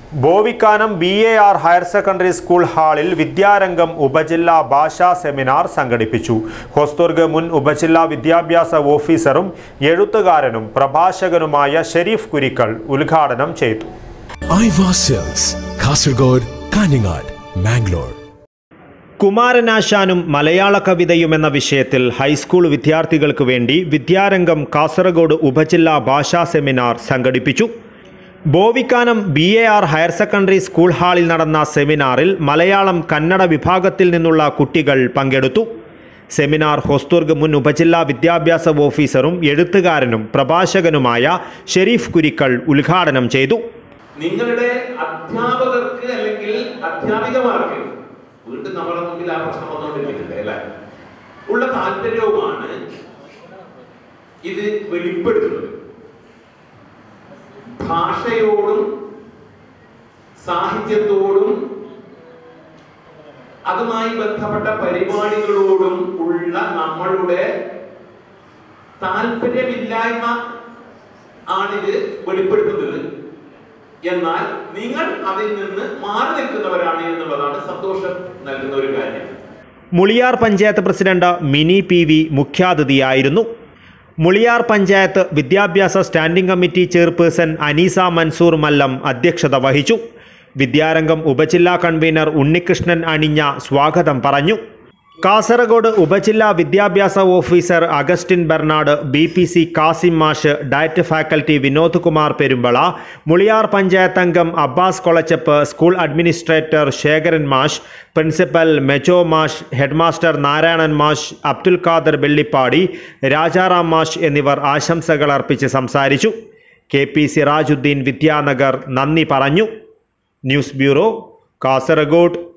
Bovikkanam B A R higher secondary school ഹാളിൽ വിദ്യാരംഗം ഉപജില്ലാ ഭാഷാ സെമിനാർ സംഘടിപ്പിച്ചു ഹോസ്ദുർഗ് മുൻ ഉപജില്ലാ വിദ്യാഭ്യാസ ഓഫീസറും എഴുത്തുകാരനും പ്രഭാഷകനുമായ ഷെരീഫ് കുരിക്കൾ ഉദ്ഘാടനം ചെയ്തു ഐവാ സെൽസ് കാസർഗോഡ് കാഞ്ഞങ്ങാട് മാംഗ്ലൂർ കുമാരനാശാനും മലയാള കവിതയും എന്ന വിഷയത്തിൽ ഹൈസ്കൂൾ വിദ്യാർത്ഥികൾക്ക് വേണ്ടി വിദ്യാരംഗം കാസർഗോഡ് ഉപജില്ലാ ഭാഷാ സെമിനാർ സംഘടിപ്പിച്ചു Bovikkanam B A R higher secondary school ഹാളിൽ നടന്ന സെമിനാറിൽ മലയാളം കന്നഡ വിഭാഗത്തിൽ നിന്നുള്ള കുട്ടികൾ പങ്കെടുത്തു സെമിനാർ ഹൊസ്തുർഗ് മുൻ ഉപജില്ലാ വിദ്യാഭ്യാസ ഓഫീസറും എഴുത്തുകാരനും പ്രഭാഷകനുമായ ഷെരീഫ് കുരിക്കൾ ഉദ്ഘാടനം ചെയ്തു നിങ്ങളുടെ അധ്യാപകർക്ക് അല്ലെങ്കിൽ അധ്യാപികമാർക്ക് വീണ്ടും നമ്മുടെ മുമ്പിൽ ആ പ്രശ്നം വന്നുകൊണ്ടിരിക്കുന്നുണ്ട് അല്ലേ ഉള്ള താല്പര്യവുമാണ് ഇത് വെളിപ്പെടുത്തുന്നത് ഭാഷയോടും സാഹിത്യത്തോടും അതുമായി ബന്ധപ്പെട്ട പരിപാടികളോടും ഉള്ള നമ്മളുടെ താല്പര്യമില്ലായ്മ ആണിത് വെളിപ്പെടുത്തുന്നത് എന്നാൽ നിങ്ങൾ അതിൽ നിന്ന് മാറി നിൽക്കുന്നവരാണ് എന്നുള്ളതാണ് സന്തോഷം നൽകുന്ന ഒരു കാര്യം Muliyar panchayat president Mini P V മുഖ്യാതിഥിയായിരുന്നു മുളിയാർ പഞ്ചായത്ത് വിദ്യാഭ്യാസ standing committee chairperson Aneesa Mansoor Mallam അധ്യക്ഷത വഹിച്ചു വിദ്യാരംഗം ഉപജില്ലാ കൺവീനർ ഉണ്ണികൃഷ്ണൻ അണിഞ്ഞ സ്വാഗതം പറഞ്ഞു കാസർഗോഡ് ഉപജില്ലാ വിദ്യാഭ്യാസ officer Augustine Bernard B P C Kasim മാഷ് ഡയറ്റ് ഫാക്കൽറ്റി വിനോദ് കുമാർ പെരുമ്പള മുളിയാർ പഞ്ചായത്ത് അംഗം അബ്ബാസ് കൊളച്ചപ്പ് സ്കൂൾ അഡ്മിനിസ്ട്രേറ്റർ ശേഖരൻ മാഷ് പ്രിൻസിപ്പൽ മെജോ മാഷ് ഹെഡ്മാസ്റ്റർ നാരായണൻ മാഷ് അബ്ദുൽ ഖാദർ വെള്ളിപ്പാടി രാജാറാം മാഷ് എന്നിവർ ആശംസകൾ അർപ്പിച്ച് സംസാരിച്ചു കെ പി സിറാജുദ്ദീൻ വിദ്യാനഗർ നന്ദി പറഞ്ഞു ന്യൂസ് ബ്യൂറോ കാസർഗോഡ്